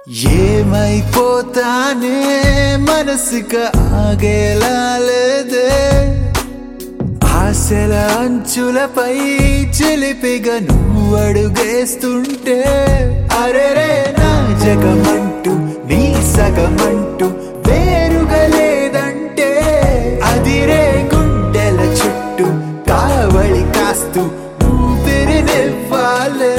ఏమైపోతానే మనసుక ఆగేలా లేదే ఆశల అంచులపై చిలిపిగా నువ్వు అడుగేస్తుంటే అరెరే నా జగమంటూ నీ సగమంటూ వేరుగా లేదంటే అదిరే గుండెల చుట్టూ కావళి కాస్తూ ఊపిరినివ్వాలే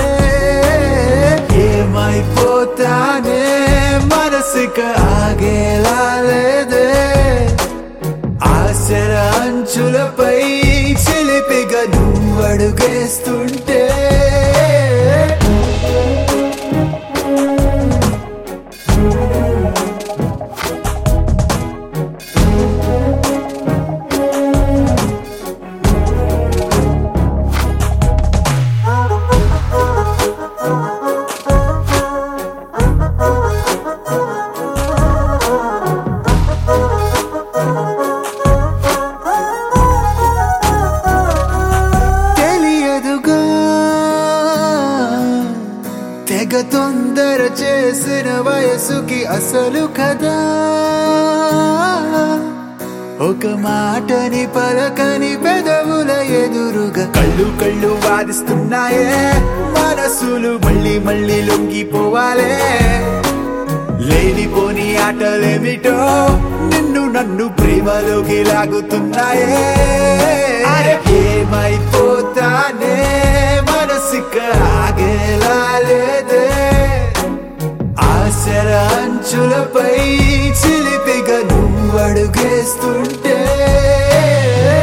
ఏమైపోతానే మనసుక ఆగేలా లేదే ఆశల అంచులపై చిలిపిగా నువ్వు అడుగేస్తుంటే తెలియదుగా తెగ తొందర చేసిన వయసుకి అసలు కదా ఒక మాటని పలకని పెదవుల ఎదురుగా కళ్ళు కళ్ళు వాదిస్తున్నాయే మనసులు మళ్ళీ మళ్ళీ లొంగిపోవాలే లేనిపోని ఆటలేమిటో నిన్ను నన్ను ప్రేమలోకి లాగుతున్నాయే అరే ఏమై